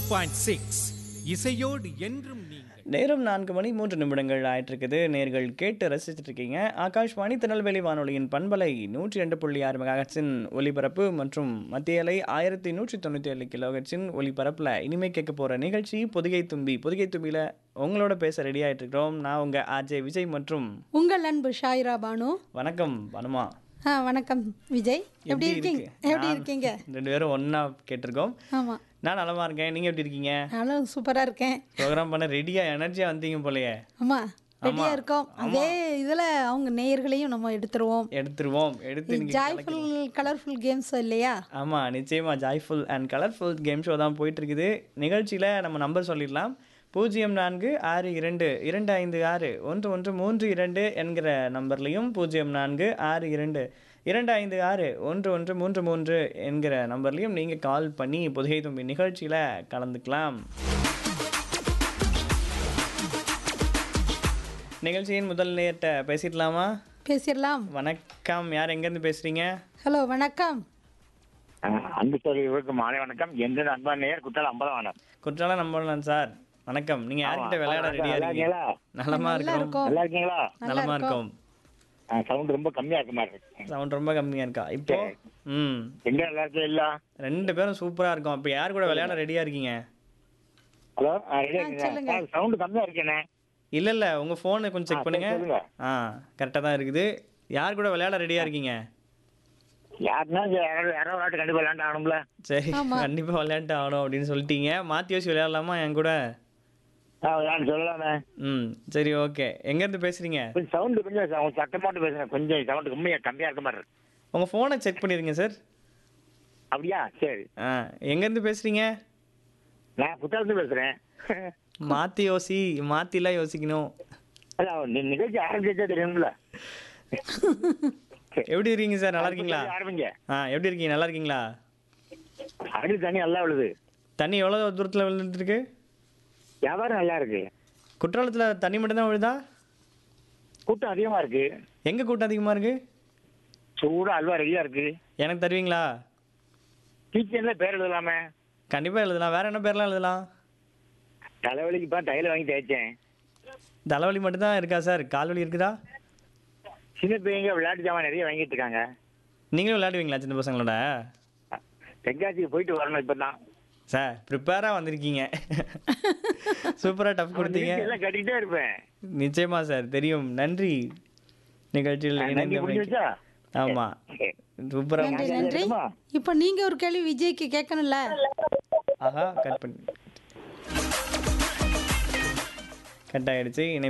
Point six இசையோடு என்றும் நீங்கள் நேரம் நான்கு மணி மூன்று நிமிடங்கள் ஆயிட்டிருக்குது நேர்கள் கேட்டு ரசிச்சிட்டு இருக்கீங்க ஆகாஷ்வாணி திருநெல்வேலி வானொலியின் பண்பலை நூற்றி ரெண்டு புள்ளி ஆறு மெகாஹெட்ஸின் ஒலிபரப்பு மற்றும் மத்திய அலை ஆயிரத்தி நூற்றி தொண்ணூற்றி ஏழு கிலோஹெட்ஸின் ஒலிபரப்பில் இனிமே கேட்க போகிற நிகழ்ச்சி பொதிகை தும்பி பொதிகை தும்பியில் உங்களோட பேச ரெடி ஆயிட்டு இருக்கிறோம் நான் உங்கள் ஆர்ஜே விஜய் மற்றும் உங்கள் அன்பு ஷாயிரா பானு வணக்கம் வனமா ஆ வணக்கம் விஜய் எப்படி இருக்கீங்க எப்படி நான் இருக்கீங்க ரெண்டு பேரும் ஒன்றா கேட்டிருக்கோம் ஆமாம் நான் நலமா இருக்கேன் நீங்கள் எப்படி இருக்கீங்க நானும் சூப்பராக இருக்கேன் ப்ரோக்ராம் பண்ண ரெடியாக எனர்ஜியாக வந்தீங்க போலயே ஆமாம் ரெடியாக இருக்கோம் அதே இதில் அவங்க நேயர்களையும் நம்ம எடுத்துருவோம் எடுத்துருவோம் எடுத்து இன்னைக்கு ஜாய்ஃபுல் கலர்ஃபுல் கேம்ஸ் இல்லையா ஆமாம் நிச்சயமாக joyful and colourful game show தான் போயிட்டு இருக்குது நிகழ்ச்சியில் நம்ம நம்பர் சொல்லிடலாம் பூஜ்ஜியம் நான்கு ஆறு இரண்டு இரண்டு ஐந்து ஆறு ஒன்று ஒன்று மூன்று இரண்டு என்கிற நம்பர்லையும் பூஜ்ஜியம் நான்கு ஆறு இரண்டு இரண்டு ஐந்து ஆறு ஒன்று ஒன்று மூன்று மூன்று என்கிற நம்பர்லையும் நீங்கள் கால் பண்ணி புதுகை தும்பி நிகழ்ச்சியில் கலந்துக்கலாம் நிகழ்ச்சியின் முதல் நேர்கிட்ட பேசிடலாமா பேசிடலாம் வணக்கம் யார் எங்கேருந்து பேசுகிறீங்க ஹலோ வணக்கம் அஹ் அன்பு சோழர்களுக்கு மாலை வணக்கம் எந்த அன்பா நேர் குற்றால அம்பலவானம் குற்றாலம் நம்பலாம் சார் வணக்கம் நீங்க யார்கிட்ட விளையாட வணக்கம், ரெடியா நல்லா இருக்கீங்க இருக்கீங்களா? நலமா நல்லா இருக்கோம் இருக்கோம் நல்லா இருக்கீங்களா நலமா இருக்கோம் சவுண்ட் ரொம்ப கம்மியா இருக்க மாதிரி இருக்கு சவுண்ட் ரொம்ப கம்மியா இருக்கா இப்போ ம் எங்க நல்லா இருக்கே இல்ல ரெண்டு பேரும் சூப்பரா இருக்கும் இப்போ யார் கூட விளையாட ரெடியா இருக்கீங்க ஹலோ சொல்லுங்க. சவுண்ட் கம்மியா இருக்கேனே இல்ல இல்ல உங்க போனை கொஞ்சம் ஆ, செக் பண்ணுங்க சரி, சொல்லுங்க. ஆ கரெக்டா தான் இருக்குது யார் கூட விளையாட ரெடியா இருக்கீங்க யாருன்னா இங்க யாரோ யாரோ விளையாட்டு கண்டிப்பா விளையாண்டு ஆகணும்ல சரி கண்டிப்பா விளையாட்டு ஆகணும் அப்படின்னு சொல்லிட்டீங்க மாத்தி யோசி விளையாடலாமா என் கூட ஆ, விளையாண்டு சொல்லலாமே ம் சரி ஓகே எங்க இருந்து பேசுறீங்க கொஞ்சம் சவுண்ட் கொஞ்சம் ச- சத்தமாட்டு பேசுறேன் கொஞ்சம் சவுண்ட் கம்மியா கம்மியா இருக்க மாதிரி இருக்கு உங்க போனை செக் பண்ணிருங்க சார் அப்படியா சரி ஆ எங்க இருந்து பேசுறீங்க நான் குற்றாலத்து பேசுறேன் மாத்தி யோசி மாத்திலாம் யோசிக்கணும் அதான் நி- நிகழ்ச்சி ஆரம்பிச்சா தெரியும்ல எப்படி இருக்கீங்க சார் நல்லா இருக்கீங்களா ஆரம்பிங்க ஆ எப்படி இருக்கீங்க நல்லா இருக்கீங்களா அடி தண்ணி நல்லா விழுது தண்ணி எவ்வளோ தூரத்தில் விழுந்துருக்கு வியாபாரம் நல்லா இருக்கு குற்றாலத்தில் தண்ணி மட்டும்தான் விழுதா கூட்டம் அதிகமா இருக்கு எங்கே கூட்டம் அதிகமாக இருக்கு சூடா அல்வா ரெடியா இருக்கு எனக்கு தருவீங்களா கிச்சன்ல பேர் எழுதலாமே கண்டிப்பாக எழுதலாம் வேற என்ன பேர்லாம் எழுதலாம் தலைவலிக்கு இப்போ தையல் வாங்கி தேய்ச்சேன் தலைவலி மட்டும்தான் இருக்கா சார் கால் வலி இருக்குதா சின்ன பையங்க விளையாட்டு ஜாமான் நிறைய வாங்கிட்டு இருக்காங்க நீங்களும் விளையாடுவீங்களா சின்ன பசங்களோட தென்காசிக்கு போயிட்டு வரணும் இப்பதான் சார் ப்ரிப்பேராக வந்திருக்கீங்க சூப்பராக டஃப் கொடுத்தீங்க எல்லாம் கட்டிக்கிட்டே இருப்பேன் நிச்சயமா சார் தெரியும் நன்றி நிகழ்ச்சியில் நன்றி இணைந்த முடிஞ்சு வச்சா ஆமாம் சூப்பராக நன்றி நன்றி தெரியுமா? இப்போ நீங்கள் ஒரு கேள்வி விஜய்க்கு கேட்கணும்ல ஆஹா கட் பண்ணி கட் ஆயிடுச்சு இணை